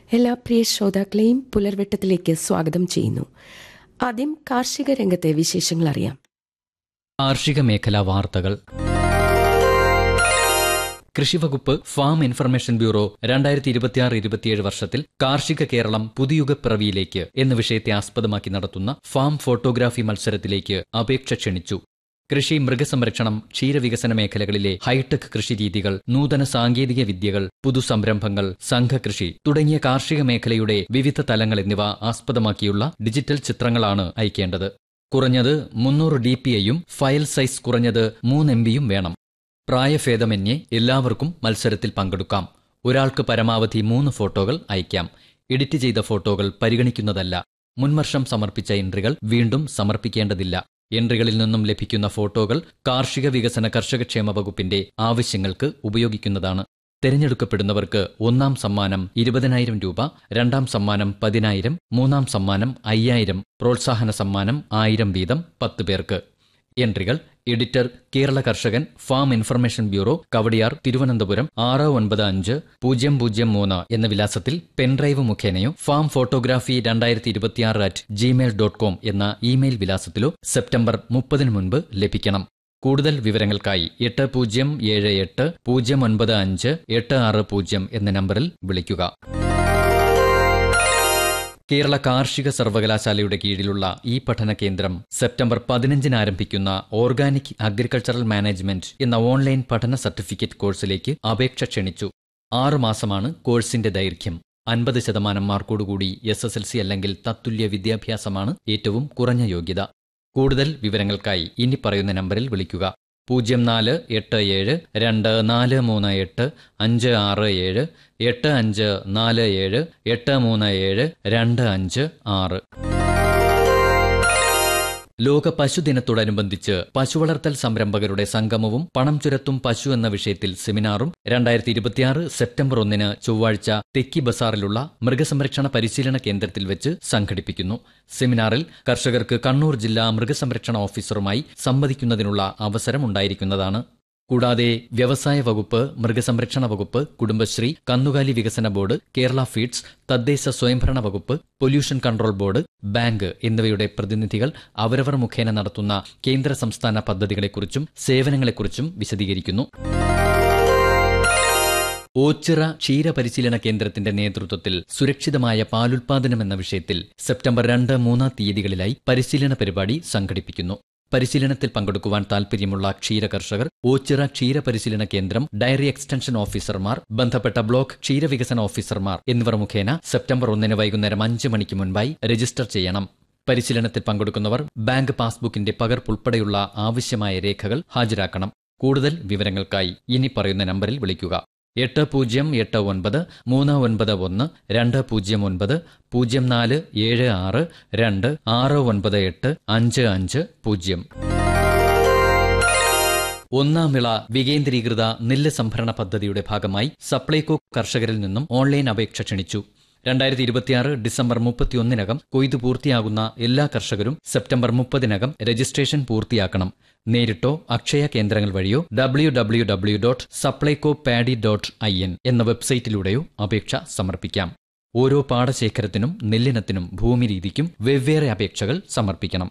എല്ലാ പ്രിയ ശ്രോതാക്കളെയും പുലർവെട്ടത്തിലേക്ക് സ്വാഗതം ചെയ്യുന്നു ആദ്യം കാർഷിക രംഗത്തെ വിശേഷങ്ങൾ അറിയാം കാർഷിക മേഖലാ വാർത്തകൾ കൃഷിവകുപ്പ് ഫാം ഇൻഫർമേഷൻ ബ്യൂറോ രണ്ടായിരത്തി ഇരുപത്തിയാറ് ഇരുപത്തിയേഴ് വർഷത്തിൽ കാർഷിക കേരളം പുതുയുഗപ്പിറവിയിലേക്ക് എന്ന വിഷയത്തെ ആസ്പദമാക്കി നടത്തുന്ന ഫാം ഫോട്ടോഗ്രാഫി മത്സരത്തിലേക്ക് അപേക്ഷ ക്ഷണിച്ചു കൃഷി മൃഗസംരക്ഷണം ക്ഷീരവികസന മേഖലകളിലെ ഹൈടെക് കൃഷിരീതികൾ നൂതന സാങ്കേതിക വിദ്യകൾ പുതുസംരംഭങ്ങൾ സംഘകൃഷി തുടങ്ങിയ കാർഷിക മേഖലയുടെ വിവിധ തലങ്ങൾ എന്നിവ ആസ്പദമാക്കിയുള്ള ഡിജിറ്റൽ ചിത്രങ്ങളാണ് അയക്കേണ്ടത് കുറഞ്ഞത് മുന്നൂറ് ഡി പി ഐയും ഫയൽ സൈസ് കുറഞ്ഞത് മൂന്ന് എം ബിയും വേണം പ്രായഭേദമന്യേ എല്ലാവർക്കും മത്സരത്തിൽ പങ്കെടുക്കാം ഒരാൾക്ക് പരമാവധി മൂന്ന് ഫോട്ടോകൾ അയക്കാം എഡിറ്റ് ചെയ്ത ഫോട്ടോകൾ പരിഗണിക്കുന്നതല്ല മുൻവർഷം സമർപ്പിച്ച എൻട്രികൾ വീണ്ടും സമർപ്പിക്കേണ്ടതില്ല എൻട്രികളിൽ നിന്നും ലഭിക്കുന്ന ഫോട്ടോകൾ കാർഷിക വികസന കർഷകക്ഷേമ വകുപ്പിന്റെ ആവശ്യങ്ങൾക്ക് ഉപയോഗിക്കുന്നതാണ് തിരഞ്ഞെടുക്കപ്പെടുന്നവർക്ക് ഒന്നാം സമ്മാനം ഇരുപതിനായിരം രൂപ രണ്ടാം സമ്മാനം പതിനായിരം മൂന്നാം സമ്മാനം അയ്യായിരം പ്രോത്സാഹന സമ്മാനം ആയിരം വീതം പത്ത് പേർക്ക് എൻട്രികൾ editor Kerala Karshakan farm information bureau Kawdiar Thiruvananthapuram ആറ് ഒൻപത് അഞ്ച് പൂജ്യം പൂജ്യം മൂന്ന് എന്ന വിലാസത്തിൽ പെൻഡ്രൈവ് മുഖേനയോ ഫാം ഫോട്ടോഗ്രാഫി രണ്ടായിരത്തി ഇരുപത്തിയാറ് അറ്റ് ജിമെയിൽ ഡോട്ട് കോം എന്ന ഇമെയിൽ വിലാസത്തിലോ സെപ്റ്റംബർ മുപ്പതിന് മുൻപ് ലഭിക്കണം കൂടുതൽ വിവരങ്ങൾക്കായി എട്ട് പൂജ്യം ഏഴ് എട്ട് പൂജ്യം ഒൻപത് അഞ്ച് എട്ട് ആറ് പൂജ്യം എന്ന നമ്പറിൽ വിളിക്കുക കേരള കാർഷിക സർവകലാശാലയുടെ കീഴിലുള്ള ഈ പഠന കേന്ദ്രം സെപ്റ്റംബർ പതിനഞ്ചിന് ആരംഭിക്കുന്ന ഓർഗാനിക് അഗ്രികൾച്ചറൽ മാനേജ്മെന്റ് എന്ന ഓൺലൈൻ പഠന സർട്ടിഫിക്കറ്റ് കോഴ്സിലേക്ക് അപേക്ഷ ക്ഷണിച്ചു ആറ് മാസമാണ് കോഴ്സിന്റെ ദൈർഘ്യം അൻപത് ശതമാനം മാർക്കോടുകൂടി എസ് എസ് എൽ സി അല്ലെങ്കിൽ തത്തുല്യ വിദ്യാഭ്യാസമാണ് ഏറ്റവും കുറഞ്ഞ യോഗ്യത കൂടുതൽ വിവരങ്ങൾക്കായി ഇനി പറയുന്ന നമ്പറിൽ വിളിക്കുക പൂജ്യം നാല് എട്ട് ഏഴ് രണ്ട് നാല് മൂന്ന് എട്ട് അഞ്ച് ആറ് ഏഴ് എട്ട് അഞ്ച് നാല് ഏഴ് എട്ട് മൂന്ന് ഏഴ് രണ്ട് അഞ്ച് ആറ് ലോക പശുദിനത്തോടനുബന്ധിച്ച് പശുവളർത്തൽ സംരംഭകരുടെ സംഗമവും പണം ചുരത്തും പശു എന്ന വിഷയത്തിൽ സെമിനാറും രണ്ടായിരത്തി ഇരുപത്തിയാറ് സെപ്റ്റംബർ ഒന്നിന് ചൊവ്വാഴ്ച തെക്കി ബസാറിലുള്ള മൃഗസംരക്ഷണ പരിശീലന കേന്ദ്രത്തിൽ വെച്ച് സംഘടിപ്പിക്കുന്നു സെമിനാറിൽ കർഷകർക്ക് കണ്ണൂർ ജില്ലാ മൃഗസംരക്ഷണ ഓഫീസറുമായി സംവദിക്കുന്നതിനുള്ള അവസരം ഉണ്ടായിരിക്കുന്നതാണ് കൂടാതെ വ്യവസായ വകുപ്പ് മൃഗസംരക്ഷണ വകുപ്പ് കുടുംബശ്രീ കന്നുകാലി വികസന ബോർഡ് കേരള ഫീഡ്സ് തദ്ദേശ സ്വയംഭരണ വകുപ്പ് പൊല്യൂഷൻ കൺട്രോൾ ബോർഡ് ബാങ്ക് എന്നിവയുടെ പ്രതിനിധികൾ അവരവർ മുഖേന നടത്തുന്ന കേന്ദ്ര സംസ്ഥാന പദ്ധതികളെക്കുറിച്ചും സേവനങ്ങളെക്കുറിച്ചും വിശദീകരിക്കുന്നു ഓച്ചിറ ക്ഷീരപരിശീലന കേന്ദ്രത്തിന്റെ നേതൃത്വത്തിൽ സുരക്ഷിതമായ പാലുൽപാദനം എന്ന വിഷയത്തിൽ സെപ്റ്റംബർ രണ്ട് മൂന്നാം തീയതികളിലായി പരിശീലന പരിപാടി സംഘടിപ്പിക്കുന്നു പരിശീലനത്തിൽ പങ്കെടുക്കുവാൻ താൽപര്യമുള്ള ക്ഷീര കർഷകർ ഓച്ചിറ ക്ഷീര പരിശീലന കേന്ദ്രം ഡയറി എക്സ്റ്റൻഷൻ ഓഫീസർമാർ ബന്ധപ്പെട്ട ബ്ലോക്ക് ക്ഷീരവികസന ഓഫീസർമാർ എന്നിവർ മുഖേന സെപ്റ്റംബർ ഒന്നിന് വൈകുന്നേരം അഞ്ച് മണിക്ക് മുൻപായി രജിസ്റ്റർ ചെയ്യണം പരിശീലനത്തിൽ പങ്കെടുക്കുന്നവർ ബാങ്ക് പാസ്ബുക്കിന്റെ പകർപ്പുൾപ്പെടെയുള്ള ആവശ്യമായ രേഖകൾ ഹാജരാക്കണം കൂടുതൽ വിവരങ്ങൾക്കായി ഇനി പറയുന്ന നമ്പറിൽ വിളിക്കുക എട്ട് പൂജ്യം എട്ട് ഒൻപത് മൂന്ന് ഒൻപത് ഒന്ന് രണ്ട് പൂജ്യം ഒൻപത് പൂജ്യം നാല് ഏഴ് ആറ് രണ്ട് ആറ് ഒൻപത് എട്ട് അഞ്ച് അഞ്ച് പൂജ്യം ഒന്നാം വിള വികേന്ദ്രീകൃത നെല്ല് സംഭരണ പദ്ധതിയുടെ ഭാഗമായി സപ്ലൈകോ കർഷകരിൽ നിന്നും ഓൺലൈൻ അപേക്ഷ ക്ഷണിച്ചു രണ്ടായിരത്തി ഇരുപത്തിയാറ് ഡിസംബർ മുപ്പത്തിയൊന്നിനകം കൊയ്തു പൂർത്തിയാകുന്ന എല്ലാ കർഷകരും സെപ്റ്റംബർ മുപ്പതിനകം രജിസ്ട്രേഷൻ പൂർത്തിയാക്കണം നേരിട്ടോ അക്ഷയ കേന്ദ്രങ്ങൾ വഴിയോ W W W dot Supplyco paddy dot I N എന്ന വെബ്സൈറ്റിലൂടെയോ അപേക്ഷ സമർപ്പിക്കാം ഓരോ പാടശേഖരത്തിനും നെല്ലിനത്തിനും ഭൂമി രീതിക്കും വെവ്വേറെ അപേക്ഷകൾ സമർപ്പിക്കണം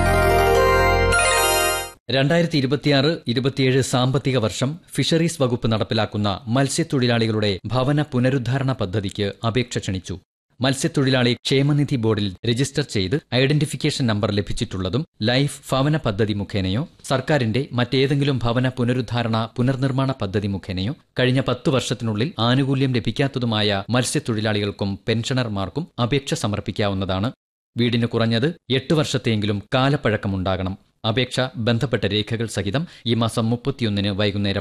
രണ്ടായിരത്തി ഇരുപത്തിയാറ് ഇരുപത്തിയേഴ് സാമ്പത്തിക വർഷം ഫിഷറീസ് വകുപ്പ് നടപ്പിലാക്കുന്ന മത്സ്യത്തൊഴിലാളികളുടെ ഭവന പുനരുദ്ധാരണ പദ്ധതിക്ക് അപേക്ഷ ക്ഷണിച്ചു മത്സ്യത്തൊഴിലാളി ക്ഷേമനിധി ബോർഡിൽ രജിസ്റ്റർ ചെയ്ത് ഐഡന്റിഫിക്കേഷൻ നമ്പർ ലഭിച്ചിട്ടുള്ളതും ലൈഫ് ഭവന പദ്ധതി മുഖേനയോ സർക്കാരിന്റെ മറ്റേതെങ്കിലും ഭവന പുനരുദ്ധാരണ പുനർനിർമ്മാണ പദ്ധതി മുഖേനയോ കഴിഞ്ഞ പത്തു വർഷത്തിനുള്ളിൽ ആനുകൂല്യം ലഭിക്കാത്തതുമായ മത്സ്യത്തൊഴിലാളികൾക്കും പെൻഷനർമാർക്കും അപേക്ഷ സമർപ്പിക്കാവുന്നതാണ് വീടിന് കുറഞ്ഞത് എട്ട് വർഷത്തെയെങ്കിലും കാലപ്പഴക്കമുണ്ടാകണം അപേക്ഷ ബന്ധപ്പെട്ട രേഖകൾ സഹിതം ഈ മാസം മുപ്പത്തിയൊന്നിന് വൈകുന്നേരം